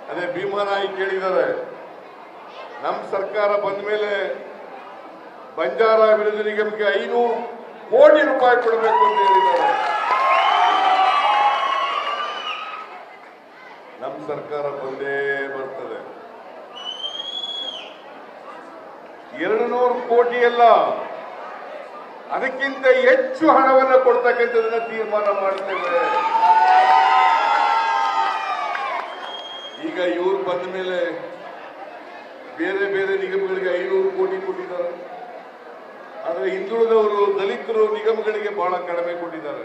ಅದೇ ಭೀಮಾನಾಯಿ ಕೇಳಿದ್ದಾರೆ ನಮ್ಮ ಸರ್ಕಾರ ಬಂದ ಮೇಲೆ ಬಂಜಾರ ಅಭಿವೃದ್ಧಿ ನಿಗಮಕ್ಕೆ ಐನೂರು ಕೋಟಿ ರೂಪಾಯಿ ಕೊಡಬೇಕು ಅಂತ ಹೇಳಿದ್ದಾರೆ ನಮ್ಮ ಸರ್ಕಾರ ಬಂದೇ ಬರ್ತದೆ ಎರಡು ನೂರು ಕೋಟಿ ಅಲ್ಲ ಅದಕ್ಕಿಂತ ಹೆಚ್ಚು ಹಣವನ್ನು ಕೊಡ್ತಕ್ಕಂಥದನ್ನ ತೀರ್ಮಾನ ಮಾಡ್ತೇವೆ ಈಗ ಇವ್ರು ಬಂದ ಮೇಲೆ ಬೇರೆ ಬೇರೆ ನಿಗಮಗಳಿಗೆ ಐನೂರು ಕೋಟಿ ಕೊಟ್ಟಿದ್ದಾರೆ ಆದರೆ ಹಿಂದುಳಿದವರು ದಲಿತರು ನಿಗಮಗಳಿಗೆ ಬಹಳ ಕಡಿಮೆ ಕೊಟ್ಟಿದ್ದಾರೆ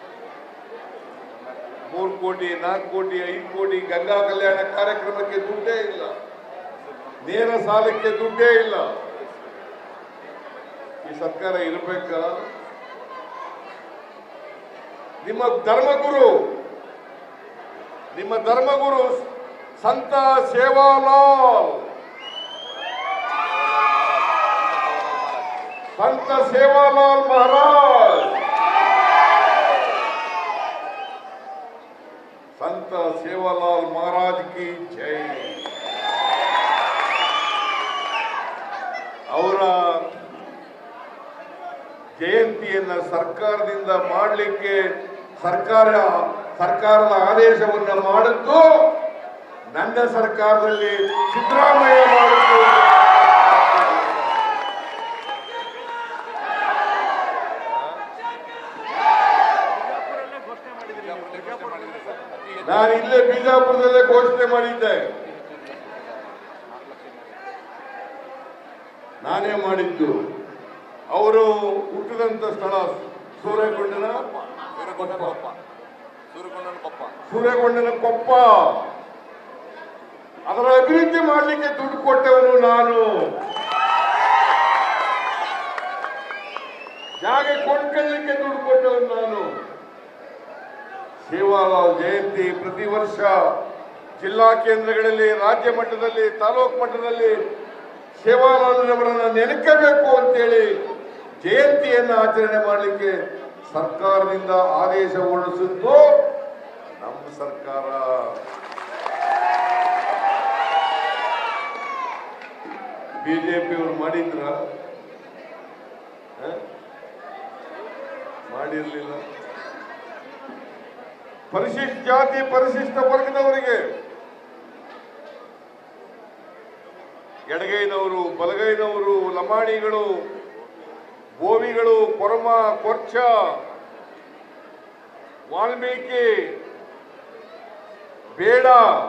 ಮೂರು ಕೋಟಿ ನಾಲ್ಕು ಕೋಟಿ ಐದು ಕೋಟಿ ಗಂಗಾ ಕಲ್ಯಾಣ ಕಾರ್ಯಕ್ರಮಕ್ಕೆ ದುಡ್ಡೇ ಇಲ್ಲ ನೇರ ಸಾಲಕ್ಕೆ ದುಡ್ಡೇ ಇಲ್ಲ ಈ ಸರ್ಕಾರ ಇರಬೇಕಾ ನಿಮ್ಮ ಧರ್ಮಗುರು ನಿಮ್ಮ ಧರ್ಮಗುರು ಸಂತ ಸೇವಾಲಾಲ್ ಸಂತ ಸೇವಾಲಾಲ್ ಮಹಾರಾಜ್ ಸಂತ ಸೇವಾಲಾಲ್ ಮಹಾರಾಜ್ ಕಿ ಜೈ ಅವರ ಜಯಂತಿಯನ್ನ ಸರ್ಕಾರದಿಂದ ಮಾಡಲಿಕ್ಕೆ ಸರ್ಕಾರ ಸರ್ಕಾರದ ಆದೇಶವನ್ನ ಮಾಡಿದ್ದು ನನ್ನ ಸರ್ಕಾರದಲ್ಲಿ ಸಿದ್ದರಾಮಯ್ಯ ಮಾಡಿದ್ದು ನಾನು ಇಲ್ಲೇ ಬಿಜಾಪುರದಲ್ಲೇ ಘೋಷಣೆ ಮಾಡಿದ್ದೆ ನಾನೇ ಮಾಡಿದ್ದು ಅವರು ಹುಟ್ಟಿದಂತ ಸ್ಥಳ ಸೂರ್ಯಗೊಂಡನ ಸೂರ್ಯಕೊಂಡನ ಸೂರ್ಯಕೊಂಡನ ಕೊಪ್ಪ ಸೂರ್ಯಗೊಂಡನ ಕೊಪ್ಪ ಅದರ ಅಭಿವೃದ್ಧಿ ಮಾಡಲಿಕ್ಕೆ ದುಡ್ಡು ಕೊಟ್ಟವನು ನಾನು ಜಾಗ ಕೊಂಡ್ಕೊಳ್ಳಿಕ್ಕೆ ದುಡ್ಡು ಕೊಟ್ಟವನು ನಾನು ಸೇವಾಲಾಲ್ ಜಯಂತಿ ಪ್ರತಿ ವರ್ಷ ಜಿಲ್ಲಾ ಕೇಂದ್ರಗಳಲ್ಲಿ ರಾಜ್ಯ ಮಟ್ಟದಲ್ಲಿ ತಾಲೂಕು ಮಟ್ಟದಲ್ಲಿ ಸೇವಾಲಾಲ್ರವರನ್ನ ನೆನಕಬೇಕು ಅಂತೇಳಿ ಜಯಂತಿಯನ್ನ ಆಚರಣೆ ಮಾಡಲಿಕ್ಕೆ ಸರ್ಕಾರದಿಂದ ಆದೇಶ ಹೊರಡಿಸಿದ್ದು ನಮ್ಮ ಸರ್ಕಾರ ಬಿಜೆಪಿಯವರು ಮಾಡಿದ್ರ ಹ? ಮಾಡಿರ್ಲಿಲ್ಲ ಪರಿಶಿಷ್ಟ ಜಾತಿ ಪರಿಶಿಷ್ಟ ವರ್ಗದವರಿಗೆ ಎಡಗೈನವರು ಬಲಗೈನವರು ಲಮಾಣಿಗಳು ಬೋವಿಗಳು ಕೊರಮ ಕೊರ್ಚ ವಾಲ್ಮೀಕಿ ಬೇಡ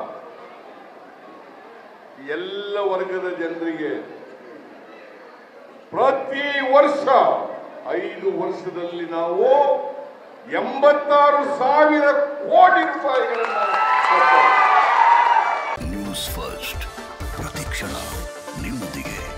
ಎಲ್ಲ ವರ್ಗದ ಜನರಿಗೆ ಪ್ರತಿ ವರ್ಷ ಐದು ವರ್ಷದಲ್ಲಿ ನಾವು ಎಂಬತ್ತಾರು ಸಾವಿರ ಕೋಟಿ ರೂಪಾಯಿಗಳನ್ನು ಕೊಡ್ತೇವೆ. ನ್ಯೂಸ್ ಫಸ್ಟ್ ಪ್ರತಿಕ್ಷಣ ನಿಮ್ಮೊಂದಿಗೆ